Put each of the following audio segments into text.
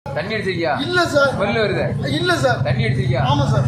தண்ணி அடிச்சிருக்கியா இல்ல sir smell வருது இல்ல சார் தண்ணி அடிச்சிருக்கியா ஆமா சார்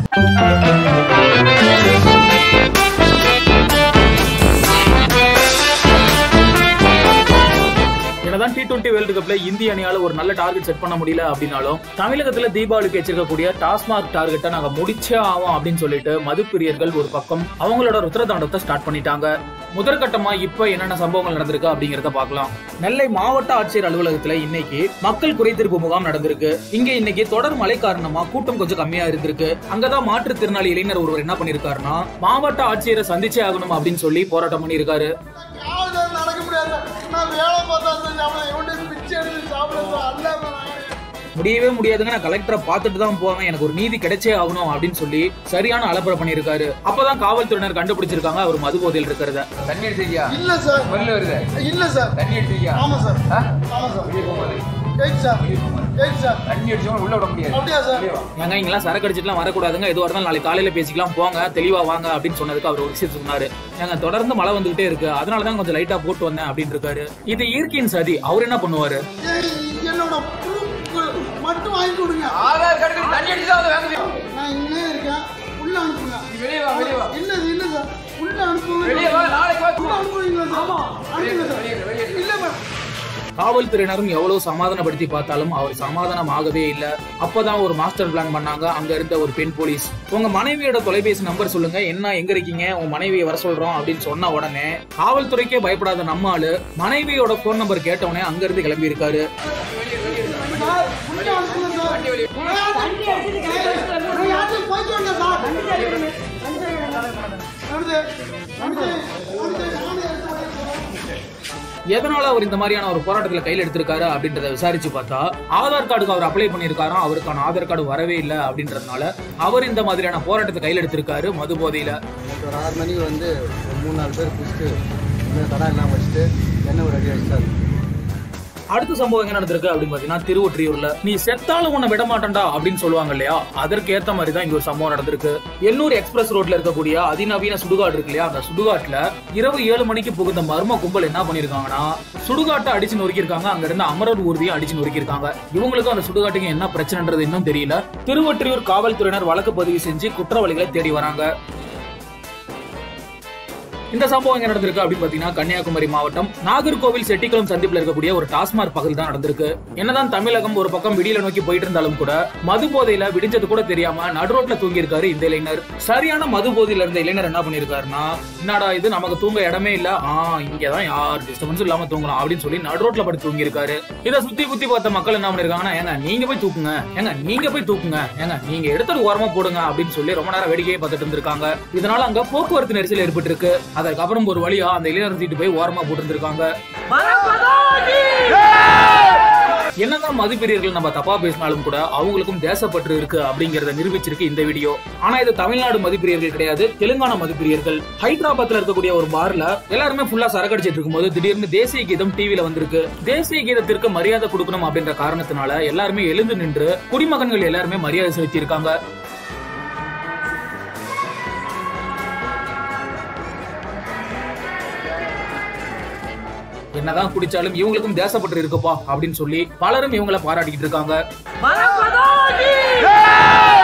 என்னதான் டி டுவெண்டி வேர்ல்டு கப்ல இந்திய அணியால ஒரு நல்ல டார்கெட் செட் பண்ண முடியல அப்படின்னாலும் தமிழகத்துல தீபாவளிக்கு வச்சிருக்கக்கூடிய டாஸ்மாக் டார்கெட்டை நாங்க முடிச்சே ஆவோம் அப்படின்னு சொல்லிட்டு மதுப்பிரியர்கள் ஒரு பக்கம் அவங்களோட ருத்ரதாண்டவத்தை ஸ்டார்ட் பண்ணிட்டாங்க முதற்கட்டமா இப்ப என்னென்ன சம்பவங்கள் நடந்திருக்கு அப்படிங்கறத பார்க்கலாம் நெல்லை மாவட்ட ஆட்சியர் அலுவலகத்துல இன்னைக்கு மக்கள் குறைதீர்ப்பு முகாம் நடந்திருக்கு இங்க இன்னைக்கு தொடர் மழை காரணமா கூட்டம் கொஞ்சம் கம்மியா இருந்திருக்கு அங்கதான் மாற்றுத்திறனாளி இளைஞர் ஒருவர் என்ன பண்ணிருக்காருன்னா மாவட்ட ஆட்சியரை சந்திச்சே ஆகணும் அப்படின்னு சொல்லி போராட்டம் பண்ணியிருக்காரு காவல் நடக்க முடியாது நான் வேலை பார்த்தா தான் சாப்பிடுவேன் இவன்ட்டு பிச்சை எடுத்து சாப்பிடுவேன் அல்ல முடியவே முடியாதுங்க நான் கலெக்டரை பார்த்துட்டு தான் போவேன் எனக்கு ஒரு நீதி கிடைச்சே ஆகணும் அப்படின்னு சொல்லி சரியான அலப்பறை பண்ணியிருக்காரு அப்பதான் காவல்துறையினர் கண்டுபிடிச்சிருக்காங்க அவர் மது போதையில் இருக்கிறத தண்ணி அடிச்சிருக்கியா இல்ல சார் ஸ்மெல் வருது இல்ல சார் தண்ணி அடிச்சிருக்கியா ஆமா சார் ஆ? ஆமா சார் வெளியே போகும்போது எயிட் சார் எயிட் சார் தண்ணி அடிச்சவங்க உள்ள விட முடியாது அப்படியா சார் வெளியே வா. ஏங்க இங்கெல்லாம் சரக்கு அடிச்சுட்டுலாம் வரக்கூடாதுங்க எதுவாக இருந்தாலும் நாளைக்கு காலையில பேசிக்கலாம் போங்க தெளிவா வாங்க அப்படின்னு சொன்னதுக்கு அவர் ஒரு விஷயம் சொன்னாரு ஏங்க தொடர்ந்து மழை வந்துகிட்டே இருக்கு அதனால தான் கொஞ்சம் லைட்டா போட்டு வந்தேன் அப்படின்னு இருக்காரு இது இயற்கையின் சதி அவர் என்ன பண்ணுவாரு ஏய், என்னோட proof மட்டும் வாங்கி கொடுங்க ஆதார் கார்டுக்கு தண்ணி அடிச்சா அதை வாங்க முடியும். நான் இங்கே இருக்கேன் உள்ள அனுப்புங்க நீ வெளியே வா வெளியே வா இல்ல இல்ல சார் உள்ள அனுப்புங்க வெளியே வா நாளைக்கு வா உள்ள அனுப்புவீங்களா சார் ஆமா அனுப்புங்க சார் வெளியே இரு, வெளியே இரு. இல்ல மேம் காவல்துறையினரும் எவ்வளவு சமாதானப்படுத்தி பார்த்தாலும் அவர் சமாதானம் ஆகவே இல்ல அப்பதான் ஒரு மாஸ்டர் பிளான் பண்ணாங்க அங்க இருந்த ஒரு பெண் போலீஸ் உங்க மனைவியோட தொலைபேசி நம்பர் சொல்லுங்க என்ன எங்க இருக்கீங்க உங்க மனைவியை வர சொல்றோம் அப்படின்னு சொன்ன உடனே காவல்துறைக்கே பயப்படாத நம்ம ஆளு மனைவியோட போன் நம்பர் கேட்ட உடனே அங்க இருந்து கிளம்பி இருக்காரு சார் உள்ள அனுப்புங்க சார் நான் யார்கிட்டயும் போயிட்டு வந்தேன் சார் வருது வருது வருது நானே எடுத்து வரேன் சார். எதனால அவர் இந்த மாதிரியான ஒரு போராட்டத்துல கையில் எடுத்திருக்காரு அப்படின்றத விசாரிச்சு பார்த்தா ஆதார் கார்டுக்கு அவர் அப்ளை பண்ணியிருக்காராம் அவருக்கான ஆதார் கார்டு வரவே இல்லை அப்படின்றதுனால அவர் இந்த மாதிரியான போராட்டத்தை கையில் எடுத்திருக்காரு மது போதையில நேற்று ஒரு ஆறு மணிக்கு வந்து ஒரு மூணு நாலு பேர் குடிச்சிட்டு இந்த தடா எல்லாம் வச்சுட்டு எண்ணெய் ஒரு அடி அடிச்சாரு அடுத்த சம்பவம் எங்க நடந்திருக்கு அப்படின்னு பாத்தீங்கன்னா திருவொற்றியூர்ல நீ செத்தாலும் உன்னை விட மாட்டேன்டா அப்படின்னு சொல்லுவாங்க இல்லையா அதற்கு ஏத்த மாதிரி தான் இங்க ஒரு சம்பவம் நடந்திருக்கு எண்ணூர் எக்ஸ்பிரஸ் ரோட்ல இருக்கக்கூடிய அதிநவீன சுடுகாடு இருக்கு இல்லையா அந்த சுடுகாட்டுல இரவு ஏழு மணிக்கு புகுந்த மர்ம கும்பல் என்ன பண்ணிருக்காங்கன்னா சுடுகாட்டை அடிச்சு நொறுக்கியிருக்காங்க அங்க இருந்த அமரர் ஊர்தியை அடிச்சு நொறுக்கியிருக்காங்க இவங்களுக்கும் அந்த சுடுகாட்டுக்கு என்ன பிரச்சனைன்றது இன்னும் தெரியல திருவொற்றியூர் காவல்துறையினர் வழக்கு பதிவு செஞ்சு குற்றவாளிகளை தேடி வராங்க இந்த சம்பவம் எங்க நடந்திருக்கு அப்படின்னு பாத்தீங்கன்னா கன்னியாகுமரி மாவட்டம் நாகர்கோவில் செட்டிக்குளம் சந்திப்புல இருக்கக்கூடிய ஒரு டாஸ்மாக் பகுதியில் தான் நடந்திருக்கு என்னதான் தமிழகம் ஒரு பக்கம் விடியல நோக்கி போயிட்டு இருந்தாலும் கூட மது போதையில விடிஞ்சது கூட தெரியாம நடுரோட்ல தூங்கி இருக்காரு இந்த இளைஞர் சரியான மது போதையில இருந்த இளைஞர் என்ன பண்ணிருக்காருன்னா என்னடா இது நமக்கு தூங்க இடமே இல்ல ஆ இங்கதான் யார் டிஸ்டர்பன்ஸும் இல்லாம தூங்கலாம் அப்படின்னு சொல்லி நடுரோட்ல படுத்து தூங்கி இருக்காரு இதை சுத்தி குத்தி பார்த்த மக்கள் என்ன பண்ணிருக்காங்கன்னா ஏங்க நீங்க போய் தூக்குங்க ஏங்க நீங்க போய் தூக்குங்க ஏங்க நீங்க எடுத்துட்டு ஓரமா போடுங்க அப்படின்னு சொல்லி ரொம்ப நேரம் வேடிக்கையை பார்த்துட்டு இருந்திருக்காங்க இதனால அங்க போக்குவரத்து நெரிசல் ஏற்பட்டிருக்கு அதற்கப்புறம் ஒரு வழியா அந்த இளைஞர் தூக்கிட்டு போய் ஓரமா போட்டு இருந்திருக்காங்க என்னதான் மதுப்பிரியர்கள் நம்ம தப்பா பேசினாலும் கூட அவங்களுக்கும் தேசப்பற்று இருக்கு அப்படிங்கறத நிரூபிச்சிருக்கு இந்த வீடியோ ஆனா இது தமிழ்நாடு மதுப்பிரியர்கள் கிடையாது தெலுங்கானா மதுப்பிரியர்கள் ஹைதராபாத்ல இருக்கக்கூடிய ஒரு பார்ல எல்லாருமே ஃபுல்லா சரக்கடிச்சிட்டு இருக்கும்போது திடீர்னு தேசிய கீதம் டிவில வந்திருக்கு தேசிய கீதத்திற்கு மரியாதை கொடுக்கணும் அப்படின்ற காரணத்தினால எல்லாருமே எழுந்து நின்று குடிமகன்கள் எல்லாருமே மரியாதை செலுத்தி இருக்காங்க என்னதான் குடிச்சாலும் இவங்களுக்கும் தேசப்பற்று இருக்குப்பா அப்படின்னு சொல்லி பலரும் இவங்கள பாராட்டிக்கிட்டு இருக்காங்க